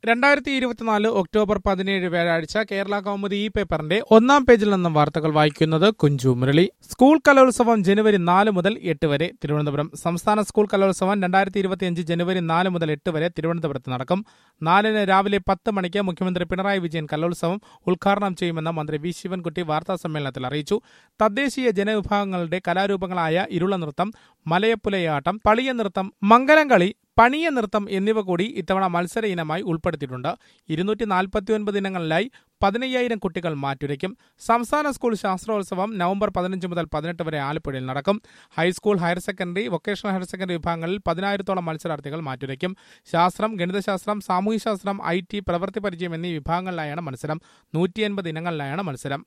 രണ്ടായിരത്തി ഇരുപത്തിനാല് ഒക്ടോബർ പതിനേഴ് വ്യാഴാഴ്ച കേരള കൗമുദി ഈ പേപ്പറിന്റെ ഒന്നാം പേജിൽ നിന്നും വാർത്തകൾ വായിക്കുന്നത് കുഞ്ചു മുരളി സ്കൂൾ കലോത്സവം ജനുവരി നാല് മുതൽ എട്ട് വരെ തിരുവനന്തപുരം സംസ്ഥാന സ്കൂൾ കലോത്സവം രണ്ടായിരത്തി ഇരുപത്തിയഞ്ച് ജനുവരി നാല് മുതൽ എട്ട് വരെ തിരുവനന്തപുരത്ത് നടക്കും നാലിന് രാവിലെ പത്ത് മണിക്ക് മുഖ്യമന്ത്രി പിണറായി വിജയൻ കലോത്സവം ഉദ്ഘാടനം ചെയ്യുമെന്ന് മന്ത്രി വി ശിവൻകുട്ടി വാർത്താ സമ്മേളനത്തിൽ അറിയിച്ചു തദ്ദേശീയ ജനവിഭാഗങ്ങളുടെ കലാരൂപങ്ങളായ ഇരുള നൃത്തം മലയപ്പുലയാട്ടം പളിയ നൃത്തം മംഗലം കളി പണിയ നൃത്തം എന്നിവ കൂടി ഇത്തവണ മത്സര ഇനമായി ഉൾപ്പെടുത്തിയിട്ടുണ്ട് ഇരുന്നൂറ്റി നാൽപ്പത്തിയൊൻപത് ഇനങ്ങളിലായി പതിനയ്യായിരം കുട്ടികൾ മാറ്റുരയ്ക്കും സംസ്ഥാന സ്കൂൾ ശാസ്ത്രോത്സവം നവംബർ പതിനഞ്ച് മുതൽ പതിനെട്ട് വരെ ആലപ്പുഴയിൽ നടക്കും high school higher secondary vocational higher secondary വിഭാഗങ്ങളിൽ പതിനായിരത്തോളം മത്സരാർത്ഥികൾ മാറ്റുരയ്ക്കും ശാസ്ത്രം ഗണിതശാസ്ത്രം സാമൂഹ്യശാസ്ത്രം ഐ ടി പ്രവൃത്തി പരിചയം എന്നീ വിഭാഗങ്ങളിലായാണ് മത്സരം നൂറ്റി എൺപത് ഇനങ്ങളിലായാണ് മത്സരം